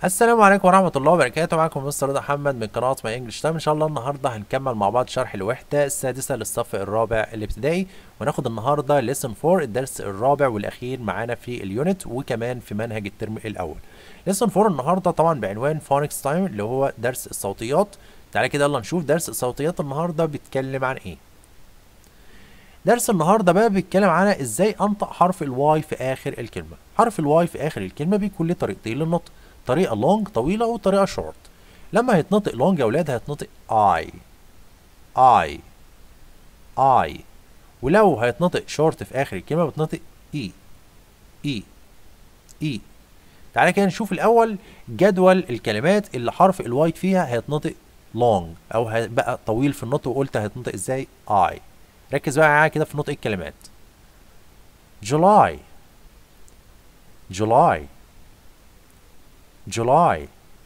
السلام عليكم ورحمة الله وبركاته معكم مستر رضا محمد من قناة ماي انجلش تايم ان شاء الله النهاردة هنكمل مع بعض شرح الوحدة السادسة للصف الرابع الابتدائي وناخد النهاردة ليسن 4 الدرس الرابع والاخير معانا في اليونت وكمان في منهج الترم الاول ليسن 4 النهاردة طبعا بعنوان فونكس تايم اللي هو درس الصوتيات تعالى كده يلا نشوف درس الصوتيات النهاردة بيتكلم عن ايه درس النهارده بقى بيتكلم على ازاي انطق حرف الواي في اخر الكلمه حرف الواي في اخر الكلمه بيكون له طريقتين للنطق طريقه لونج طويله وطريقه شورت لما هيتنطق لونج يا اولاد هيتنطق اي اي اي ولو هيتنطق شورت في اخر الكلمه بتنطق اي اي اي تعالى كده نشوف الاول جدول الكلمات اللي حرف الواي فيها هيتنطق لونج او هيبقى طويل في النطق وقلت هيتنطق ازاي اي ركز بقى معايا كده في نطق الكلمات جولاي جولاي جولاي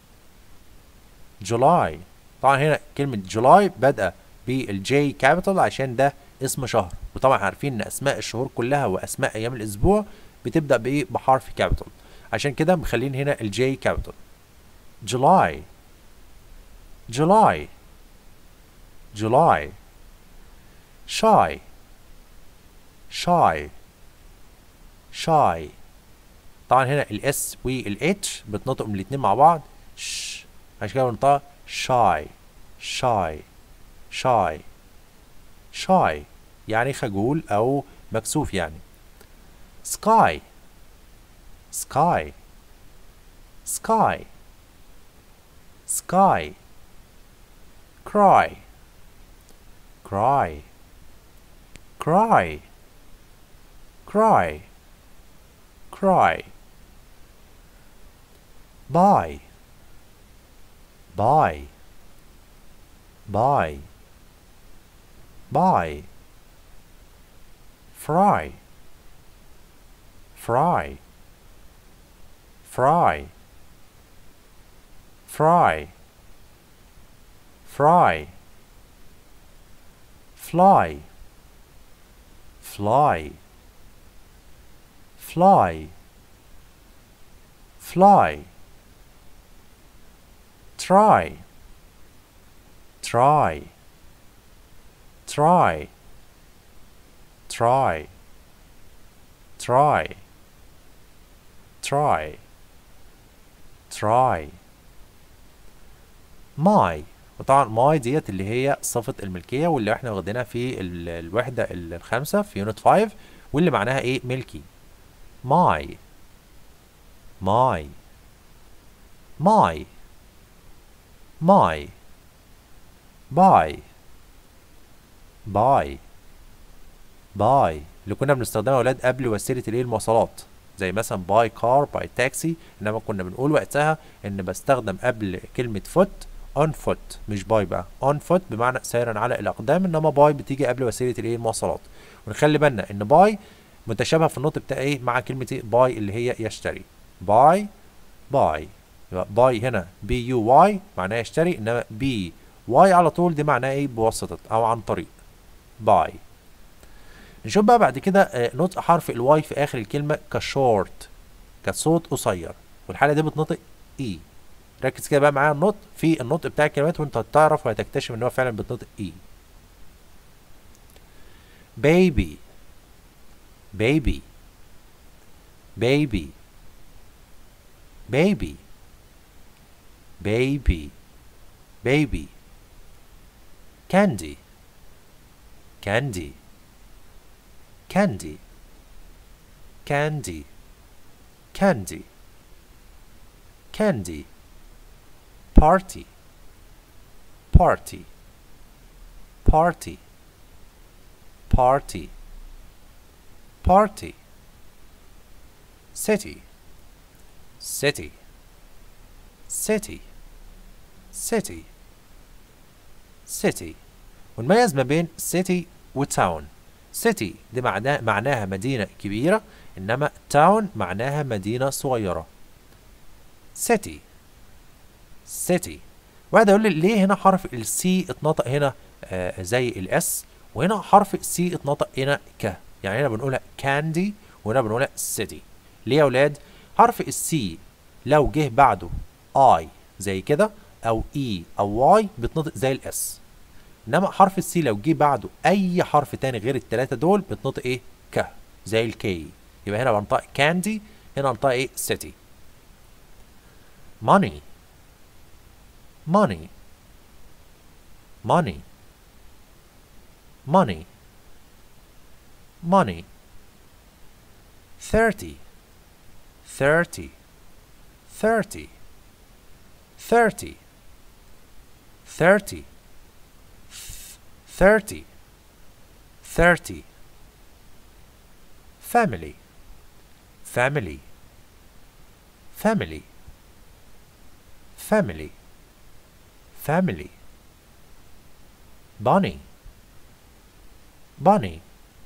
جولاي طبعا هنا كلمة جولاي بادئة بالجي كابيتال عشان ده اسم شهر وطبعا عارفين ان اسماء الشهور كلها واسماء ايام الاسبوع بتبدأ بايه بحرف كابيتال عشان كده مخلين هنا الجي كابيتال جولاي جولاي جولاي shy shy shy طبعا هنا الاس والاتش بتنطق من الاتنين مع بعض ش عشان كده بنطقها shy shy shy shy يعني خجول او مكسوف يعني sky sky sky sky cry cry cry cry cry buy buy buy buy fry fry fry fry fry fly fly fly fly try try try try try try try my وطبعا ماي ديت اللي هي صفة الملكية واللي احنا واخدينها في ال- الوحدة الخامسة في يونت 5 واللي معناها ايه ملكي ماي ماي ماي ماي باي باي باي اللي كنا بنستخدمها يا اولاد قبل وسيلة الايه المواصلات زي مثلا باي كار باي تاكسي انما كنا بنقول وقتها ان بستخدم قبل كلمة فوت on foot مش باي بقى on foot بمعنى سيرا على الاقدام انما باي بتيجي قبل وسيله الايه المواصلات ونخلي بالنا ان باي متشابهه في النطق بتاع ايه مع كلمه ايه باي اللي هي يشتري باي باي يبقى باي هنا بي يو واي معناها يشتري انما بي واي على طول دي معناها ايه بواسطه او عن طريق باي نشوف بقى بعد كده آه، نطق حرف الواي في اخر الكلمه كشورت كصوت قصير والحاله دي بتنطق اي ركز كده بقى معايا النطق في النطق بتاع الكلمات وانت هتعرف وهتكتشف ان هو فعلا بتنطق اي baby baby baby baby baby baby candy candy candy candy candy candy party party party party party city city city city city ونميز ما بين city و town city دي معناها معناها مدينة كبيرة إنما town معناها مدينة صغيرة city city واحد يقول لي ليه هنا حرف السي اتنطق هنا آه زي الاس وهنا حرف السي اتنطق هنا ك يعني هنا بنقولها كاندي وهنا بنقولها city ليه يا اولاد حرف السي لو جه بعده I زي كده أو E أو Y بتنطق زي الإس إنما حرف السي لو جه بعده أي حرف تاني غير التلاتة دول بتنطق إيه ك زي الكي يبقى هنا بنطق كاندي هنا بنطق إيه city money money money money money thirty thirty thirty thirty thirty thirty thirty family family family family family bunny bunny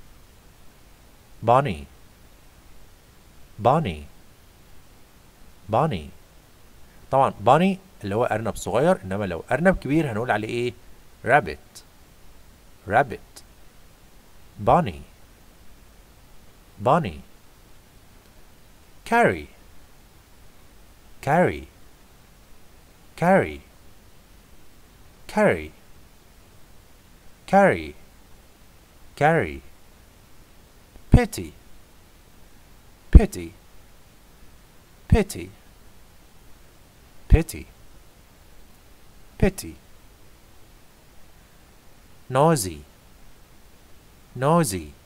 bunny bunny bunny طبعا bunny اللي هو أرنب صغير إنما لو أرنب كبير هنقول عليه إيه rabbit rabbit bunny bunny carry carry carry carry carry carry pity pity pity pity pity noisy noisy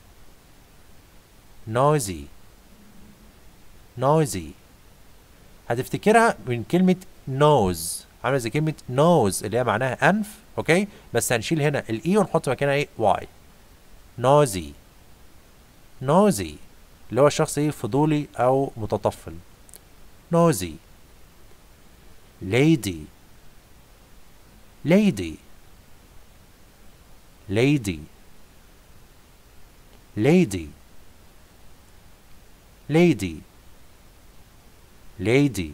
noisy noisy هتفتكرها من كلمة nose عاملة زي كلمة nose اللي هي معناها أنف أوكي بس هنشيل هنا الإي ونحط مكانها إيه واي noisy noisy اللي هو الشخص إيه فضولي أو متطفل noisy lady lady lady lady lady lady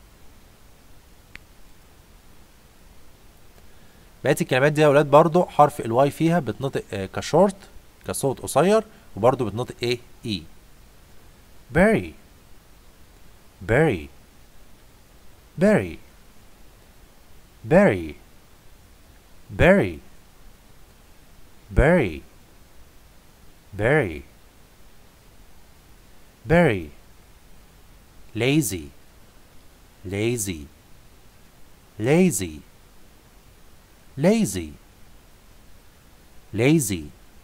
بقيت الكلمات دي يا ولاد برضو حرف الواي فيها بتنطق آه كشورت كصوت قصير وبرضو بتنطق ايه اي berry berry berry berry berry berry berry berry lazy lazy lazy lazy lazy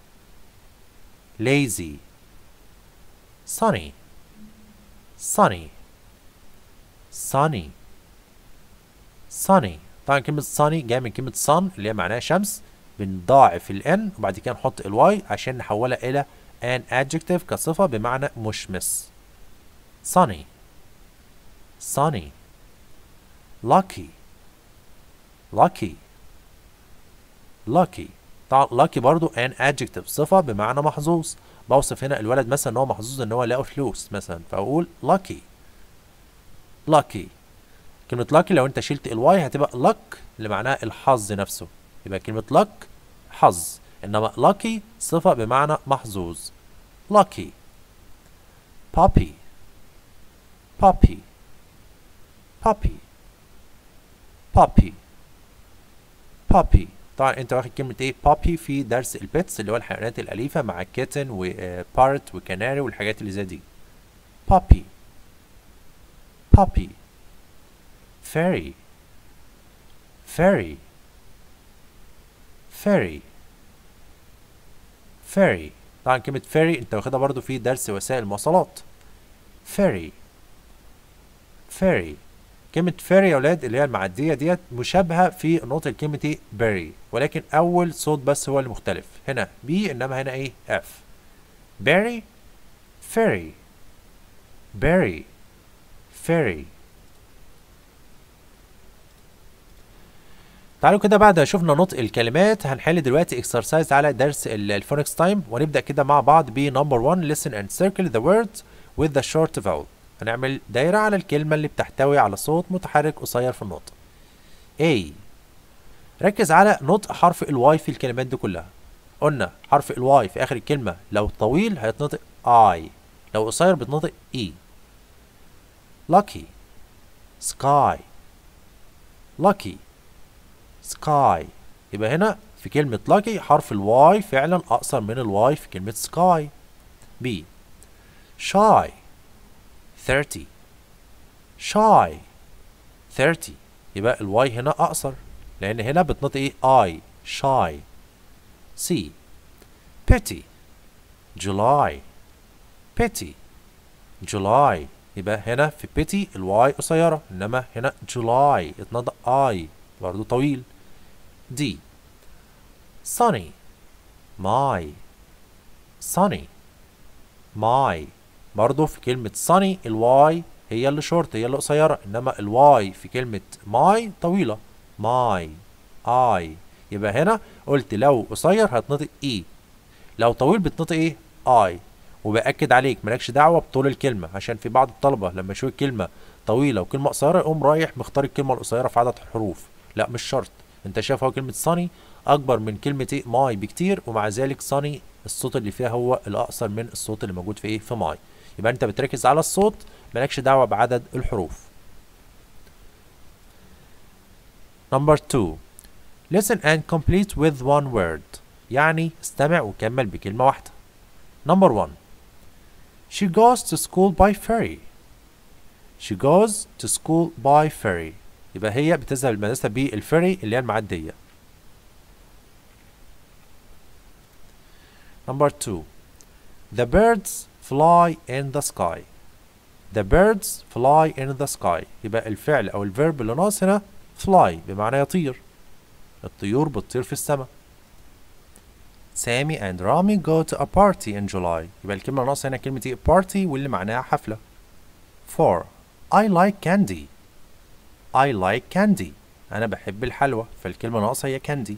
lazy sunny sunny sunny sunny طبعا كلمة sunny جاية من كلمة sun اللي هي معناها شمس بنضاعف ال n وبعد كده نحط ال y عشان نحولها إلى an adjective كصفة بمعنى مشمس sunny sunny lucky lucky lucky طبعا lucky برضو an adjective صفة بمعنى محظوظ بوصف هنا الولد مثلا ان هو محظوظ ان هو لقى فلوس مثلا فاقول lucky lucky كلمة lucky لو انت شلت الواي هتبقى luck اللي معناها الحظ نفسه يبقى كلمة luck حظ انما lucky صفة بمعنى محظوظ lucky puppy puppy puppy puppy puppy طبعا انت واخد كلمة ايه puppy في درس البيتس اللي هو الحيوانات الأليفة مع كيتن وبارت وكناري والحاجات اللي زي دي puppy puppy fairy fairy fairy fairy طبعا كلمة fairy انت واخدها برضو في درس وسائل المواصلات fairy fairy كلمة fairy يا ولاد اللي هي المعدية ديت مشابهة في نطق كلمة ايه berry ولكن أول صوت بس هو المختلف هنا B إنما هنا ايه F berry fairy berry fairy تعالوا كده بعد ما شفنا نطق الكلمات هنحل دلوقتي اكسرسايز على درس الفونكس تايم ونبدأ كده مع بعض ب number 1 listen and circle the words with the short vowel هنعمل دايرة على الكلمة اللي بتحتوي على صوت متحرك قصير في النطق A ركز على نطق حرف الواي في الكلمات دي كلها قلنا حرف الواي في آخر الكلمة لو طويل هيتنطق I لو قصير بتنطق E lucky sky lucky sky يبقى هنا في كلمة lucky حرف الواي فعلا أقصر من الواي في كلمة sky B shy 30 shy 30 يبقى الواي هنا أقصر لأن هنا بتنطق إيه I shy C pity July pity July يبقى هنا في pity الواي قصيرة إنما هنا July اتنطق I برضه طويل D sunny my sunny my برضه في كلمة sunny الواي هي اللي شورت هي اللي قصيرة إنما الواي في كلمة my طويلة my I يبقى هنا قلت لو قصير هتنطق E لو طويل بتنطق ايه I وبأكد عليك مالكش دعوة بطول الكلمة عشان في بعض الطلبة لما يشوف كلمة طويلة وكلمة قصيرة يقوم رايح مختار الكلمة القصيرة في عدد الحروف لا مش شرط انت شايف هو كلمة صني أكبر من كلمة ايه ماي بكتير ومع ذلك صني الصوت اللي فيها هو الأقصر من الصوت اللي موجود في ايه في ماي يبقى انت بتركز على الصوت مالكش دعوة بعدد الحروف Number 2 Listen and complete with one word يعني استمع وكمل بكلمة واحدة Number 1 She goes to school by ferry She goes to school by ferry يبقى هي بتذهب المدرسة بالفيري اللي هي المعدية Number 2 The birds fly in the sky The birds fly in the sky يبقى الفعل أو الفيرب اللي ناقص هنا fly بمعنى يطير الطيور بتطير في السماء سامي and رامي go to a party in July يبقى الكلمة اللي ناقصة هنا كلمة ايه party واللي معناها حفلة 4 I like candy I like candy أنا بحب الحلوى فالكلمة ناقصة هي candy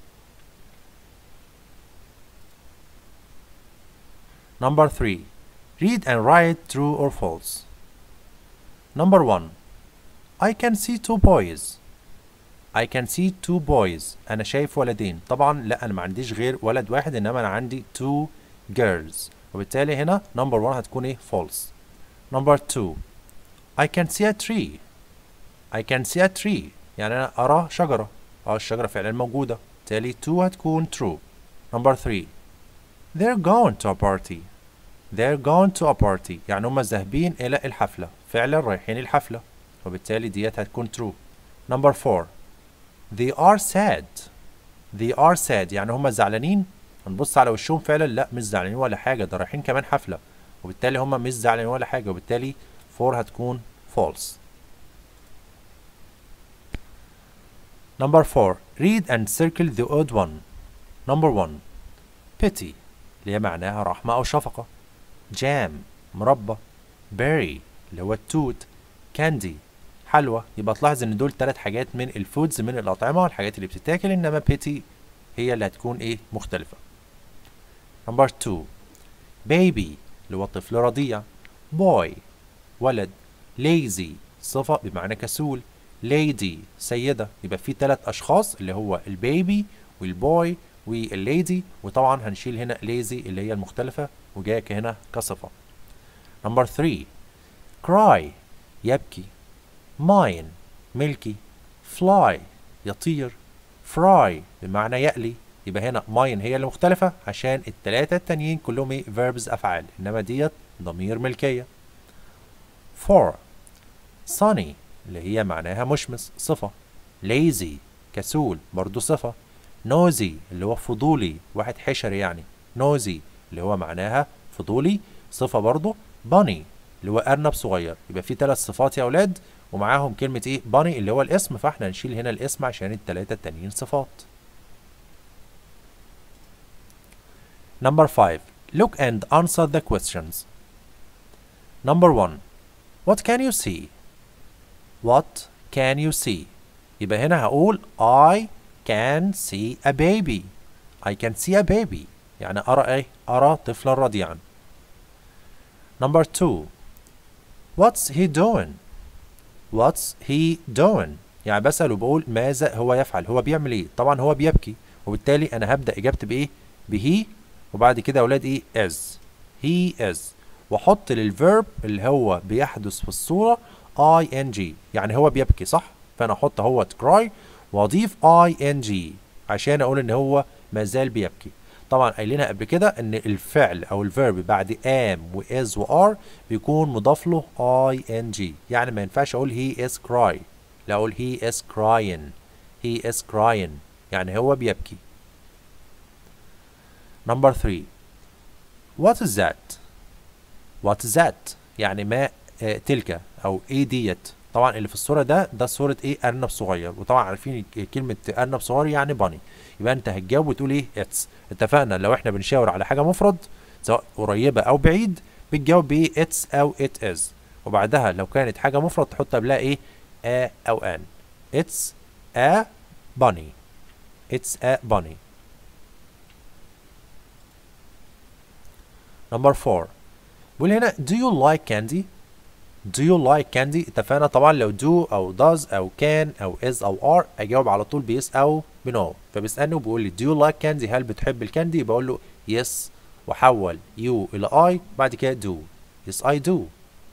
Number 3 Read and write true or false Number 1 I can see two boys I can see two boys أنا شايف ولدين طبعا لا أنا ما عنديش غير ولد واحد إنما أنا عندي two girls وبالتالي هنا number 1 هتكون إيه false number 2 I can see a tree I can see a tree يعني أنا أرى شجرة أه الشجرة فعلا موجودة بالتالي 2 هتكون true number 3 They're going to a party They're going to a party يعني هم ذاهبين إلى الحفلة فعلا رايحين الحفلة وبالتالي ديت هتكون true number 4 They are sad They are sad يعني هم زعلانين هنبص على وشهم فعلا لا مش زعلانين ولا حاجة ده رايحين كمان حفلة وبالتالي هم مش زعلانين ولا حاجة وبالتالي 4 هتكون false Number 4 Read and circle the odd one Number 1 Pity اللي هي معناها رحمة أو شفقة Jam مربى Berry اللي هو التوت Candy حلوى يبقى تلاحظ ان دول ثلاث حاجات من الفودز من الأطعمة والحاجات اللي بتتاكل انما بيتي هي اللي هتكون ايه مختلفة نمبر 2 بيبي اللي هو طفل رضيع boy ولد lazy صفة بمعنى كسول lady سيدة يبقى في ثلاث أشخاص اللي هو البيبي والبوي والليدي وطبعا هنشيل هنا lazy اللي هي المختلفة وجاية هنا كصفة نمبر 3 cry يبكي mine ملكي fly يطير fry بمعنى يقلي يبقى هنا mine هي اللي مختلفة عشان التلاتة التانيين كلهم ايه verbs أفعال إنما ديت ضمير ملكية 4 sunny اللي هي معناها مشمس صفة lazy كسول برضو صفة nosy اللي هو فضولي واحد حشري يعني nosy اللي هو معناها فضولي صفة برضو bunny اللي هو أرنب صغير يبقى في ثلاث صفات يا أولاد ومعاهم كلمة إيه bunny اللي هو الاسم فإحنا هنشيل هنا الاسم عشان التلاتة التانيين صفات Number 5 Look and answer the questions Number 1 What can you see? What can you see? يبقى هنا هقول I can see a baby I can see a baby يعني أرى إيه؟ أرى طفلا رضيعا Number 2 What's he doing? What's he doing? يعني بسأل وبقول ماذا هو يفعل هو بيعمل ايه طبعا هو بيبكي وبالتالي انا هبدأ اجابتي بايه به وبعد كده يا اولاد ايه is he is واحط للفيرب اللي هو بيحدث في الصورة ing يعني هو بيبكي صح فانا احط اهوت cry واضيف ing عشان اقول ان هو ما زال بيبكي طبعا قايلينها قبل كده ان الفعل او الفيرب بعد am و is و are بيكون مضاف له ing يعني ما ينفعش اقول he is cry لا اقول he is crying he is crying يعني هو بيبكي number 3 what is that what is that يعني ما آه تلك او ايه ديت طبعا اللي في الصوره ده ده صوره ايه ارنب صغير وطبعا عارفين كلمه ارنب صغير يعني باني يبقى انت هتجاوب وتقول ايه اتس اتفقنا لو احنا بنشاور على حاجه مفرد سواء قريبه او بعيد بتجاوب بايه اتس او ات از وبعدها لو كانت حاجه مفرد تحط قبلها ايه ا او ان اتس ا باني اتس ا باني نمبر 4 بيقول هنا do you like candy do you like candy اتفقنا طبعا لو do او does او can او is او are اجاوب على طول بيس او بنو فبيسالني وبيقول لي do you like candy هل بتحب الكاندي بقول له yes واحول you الى I بعد كده do yes I do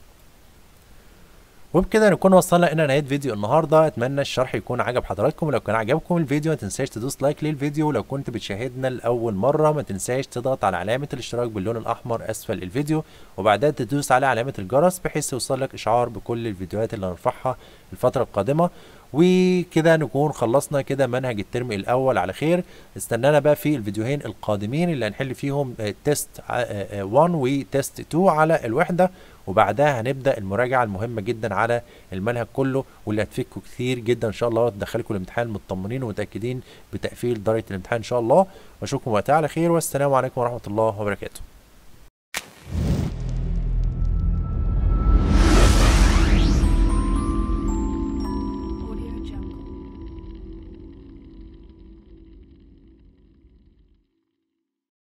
وبكده نكون وصلنا الى نهايه فيديو النهارده اتمنى الشرح يكون عجب حضراتكم ولو كان عجبكم الفيديو ما تنساش تدوس لايك للفيديو ولو كنت بتشاهدنا لاول مره ما تنساش تضغط على علامه الاشتراك باللون الاحمر اسفل الفيديو وبعدها تدوس على علامه الجرس بحيث يوصلك اشعار بكل الفيديوهات اللي هنرفعها الفتره القادمه وكده نكون خلصنا كده منهج الترم الاول على خير استنانا بقى في الفيديوهين القادمين اللي هنحل فيهم تيست 1 وتيست 2 على الوحده وبعدها هنبدا المراجعه المهمه جدا على المنهج كله واللي هتفيدكم كتير جدا ان شاء الله تدخلكم الامتحان مطمنين ومتاكدين بتقفيل درجه الامتحان ان شاء الله واشوفكم وقتها على خير والسلام عليكم ورحمه الله وبركاته